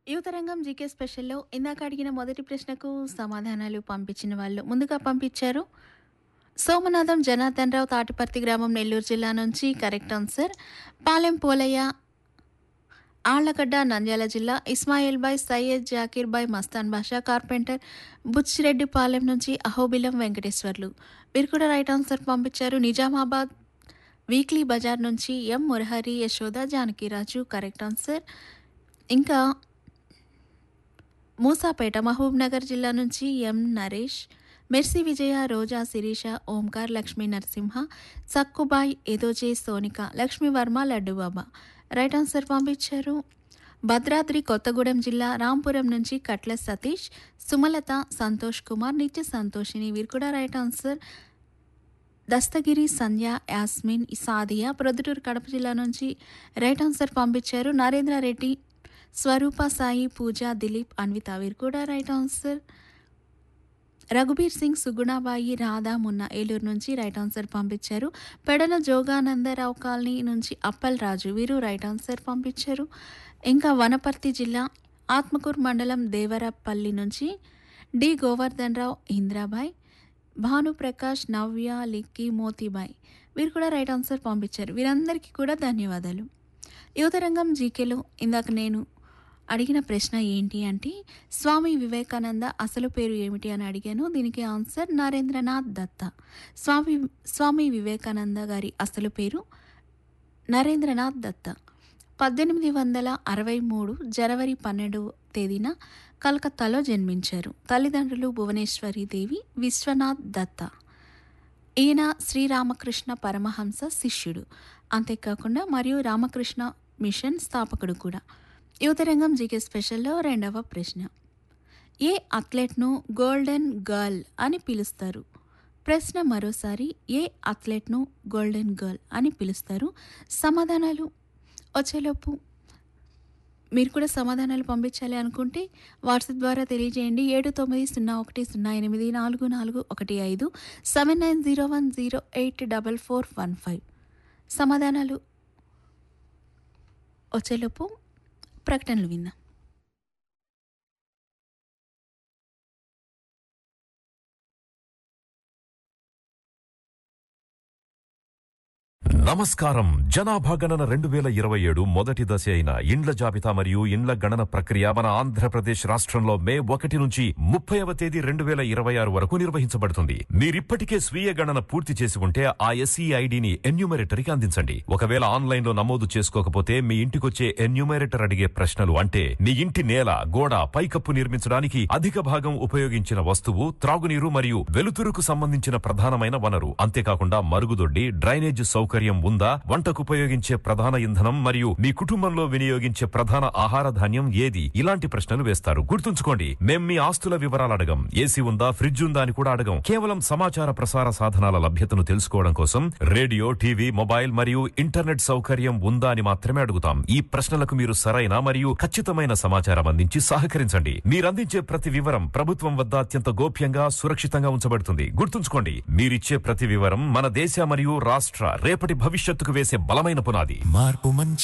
యువతరంగం జీకే స్పెషల్లో ఇందాక అడిగిన మొదటి ప్రశ్నకు సమాధానాలు పంపించిన వాళ్ళు ముందుగా పంపించారు సోమనాథం జనార్దన్ రావు తాటిపర్తి గ్రామం నెల్లూరు జిల్లా నుంచి కరెక్ట్ ఆన్సర్ పాలెం పోలయ్య ఆళ్లగడ్డ నంద్యాల జిల్లా ఇస్మాయిల్ బాయ్ సయ్యద్ జాకీర్ బాయ్ మస్తాన్ బాషా కార్పెంటర్ బుచ్చిరెడ్డిపాలెం నుంచి అహోబిలం వెంకటేశ్వర్లు వీరు కూడా రైట్ ఆన్సర్ పంపించారు నిజామాబాద్ వీక్లీ బజార్ నుంచి M Murahari Yashoda Janakiraju correct answer ఇంకా మూసాపేట మహబూబ్ నగర్ జిల్లా నుంచి ఎం నరేష్ మెర్సీ విజయ రోజా శిరీష ఓంకార్ లక్ష్మీ నరసింహ సక్కుబాయ్ ఎదోజే సోనిక లక్ష్మీ వర్మ లడ్డుబాబా రైట్ ఆన్సర్ పంపించారు భద్రాద్రి కొత్తగూడెం జిల్లా రాంపురం నుంచి కట్ల సతీష్ సుమలత సంతోష్ కుమార్ నిత్య సంతోషిని వీరు కూడా రైట్ ఆన్సర్ దస్తగిరి సంధ్య యాస్మిన్ సాదియా ప్రొద్దుటూరు కడప జిల్లా నుంచి రైట్ ఆన్సర్ పంపించారు నరేంద్ర రెడ్డి స్వరూప సాయి పూజ దిలీప్ అన్విత వీరు కూడా రైట్ ఆన్సర్ రఘుబీర్ సింగ్ సుగుణాబాయి రాధా మున్న ఏలూరు నుంచి రైట్ ఆన్సర్ పంపించారు పెడల జోగానందరావు కాలనీ నుంచి అప్పల్ రాజు వీరు రైట్ ఆన్సర్ పంపించారు ఇంకా వనపర్తి జిల్లా ఆత్మకూరు మండలం దేవరపల్లి నుంచి డి గోవర్ధన్ రావు ఇంద్రాబాయ్ భానుప్రకాష్ నవ్య లిక్కి మోతీబాయ్ వీరు కూడా రైట్ ఆన్సర్ పంపించారు వీరందరికీ కూడా ధన్యవాదాలు యువతరంగం జీకేలో ఇందాక నేను అడిగిన ప్రశ్న ఏంటి అంటే స్వామి వివేకానంద అసలు పేరు ఏమిటి అని అడిగాను దీనికి ఆన్సర్ నరేంద్రనాథ్ దత్త స్వామి స్వామి వివేకానంద గారి అసలు పేరు నరేంద్రనాథ్ దత్త పద్దెనిమిది వందల అరవై మూడు జనవరి పన్నెండవ తేదీన కలకత్తాలో జన్మించారు తల్లిదండ్రులు భువనేశ్వరి దేవి విశ్వనాథ్ దత్త ఈయన శ్రీరామకృష్ణ పరమహంస శిష్యుడు అంతేకాకుండా మరియు రామకృష్ణ మిషన్ స్థాపకుడు కూడా యువతరంగం జీకే స్పెషల్లో రెండవ ప్రశ్న ఏ అథ్లెట్ను గోల్డెన్ గర్ల్ అని పిలుస్తారు ప్రశ్న మరోసారి ఏ అథ్లెట్ను గోల్డెన్ గర్ల్ అని పిలుస్తారు సమాధానాలు వచ్చేలోపు మీరు కూడా సమాధానాలు పంపించాలి అనుకుంటే వాట్సాప్ ద్వారా తెలియజేయండి ఏడు తొమ్మిది సున్నా ఒకటి సున్నా ఎనిమిది నాలుగు నాలుగు ఒకటి ఐదు seven nine zero one zero eight double four one five సమాధానాలు వచ్చేలోపు ప్రకటనలు విందాం నమస్కారం జనాభా గణన రెండు వేల ఇరవై ఏడు మొదటి దశ అయిన ఇండ్ల జాబితా మరియు ఇండ్ల గణన ప్రక్రియ మన ఆంధ్రప్రదేశ్ రాష్ట్రంలో మే ఒకటి నుంచి ముప్పైవ తేదీ రెండు వేల ఇరవై ఆరు వరకు నిర్వహించబడుతుంది మీరిప్పటికే స్వీయ గణన పూర్తి చేసి ఉంటే ఆ ఎస్ఈ ఐడిని ఎన్యూమరేటర్కి అందించండి ఒకవేళ ఆన్లైన్ లో నమోదు చేసుకోకపోతే మీ ఇంటికొచ్చే ఎన్యూమరేటర్ అడిగే ప్రశ్నలు అంటే మీ ఇంటి నేల గోడ పైకప్పు నిర్మించడానికి అధిక భాగం ఉపయోగించిన వస్తువు త్రాగునీరు మరియు వెలుతురుకు సంబంధించిన ప్రధానమైన వనరు అంతేకాకుండా మరుగుదొడ్డి డ్రైనేజ్ సౌకర్యం ఉందా వంటకు ఉపయోగించే ప్రధాన ఇంధనం మరియు మీ కుటుంబంలో వినియోగించే ప్రధాన ఆహార ధాన్యం ఏది ఇలాంటి ప్రశ్నలు వేస్తారు గుర్తుంచుకోండి మేం మీ ఆస్తుల వివరాలు అడగం ఏసీ ఉందా ఫ్రిడ్జ్ ఉందా అని కూడా అడగం కేవలం సమాచార ప్రసార సాధనాల లభ్యతను తెలుసుకోవడం కోసం రేడియో టీవీ మొబైల్ మరియు ఇంటర్నెట్ సౌకర్యం ఉందా అని మాత్రమే అడుగుతాం ఈ ప్రశ్నలకు మీరు సరైన మరియు ఖచ్చితమైన సమాచారం అందించి సహకరించండి మీరందించే ప్రతి వివరం ప్రభుత్వం వద్ద అత్యంత గోప్యంగా సురక్షితంగా ఉంచబడుతుంది గుర్తుంచుకోండి మీరిచ్చే ప్రతి వివరం మన దేశ మరియు రాష్ట్ర రేపటి భవిష్యత్తుకు వేసే బలమైన పునాది మార్పు మంచి